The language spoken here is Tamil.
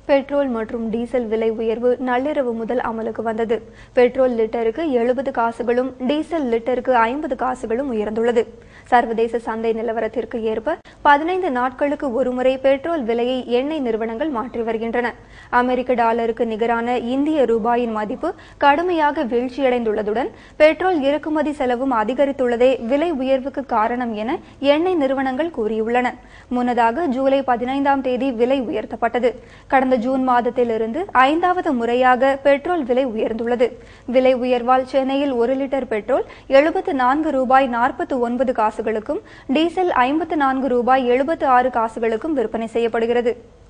பெட்ரோல் மற்றும் டீசல் விலை உயர்வு நள்ளிரவு முதல் அமலுக்கு வந்தது பெட்ரோல் லிட்டருக்கு எழுபது காசுகளும் டீசல் லிட்டருக்கு ஐம்பது காசுகளும் உயர்ந்துள்ளது சர்வதேச சந்தை நிலவரத்திற்கு ஏற்ப பதினைந்து நாட்களுக்கு ஒருமுறை பெட்ரோல் விலையை எண்ணெய் நிறுவனங்கள் மாற்றி வருகின்றன அமெரிக்க டாலருக்கு நிகரான இந்திய ரூபாயின் மதிப்பு கடுமையாக வீழ்ச்சியடைந்துள்ளதுடன் பெட்ரோல் இறக்குமதி செலவும் அதிகரித்துள்ளதே விலை உயர்வுக்கு காரணம் என எண்ணெய் நிறுவனங்கள் கூறியுள்ளன முன்னதாக ஜூலை பதினைந்தாம் தேதி விலை உயர்த்தப்பட்டது கடந்த ஜூன் மாதத்திலிருந்து ஐந்தாவது முறையாக பெட்ரோல் விலை உயர்ந்துள்ளது விலை உயர்வால் சென்னையில் ஒரு லிட்டர் பெட்ரோல் எழுபத்து நான்கு ரூபாய் நாற்பத்தி ஒன்பது காசுகளுக்கும் டீசல் ஐம்பத்து நான்கு ரூபாய் எழுபத்து ஆறு காசுகளுக்கும் விற்பனை செய்யப்படுகிறது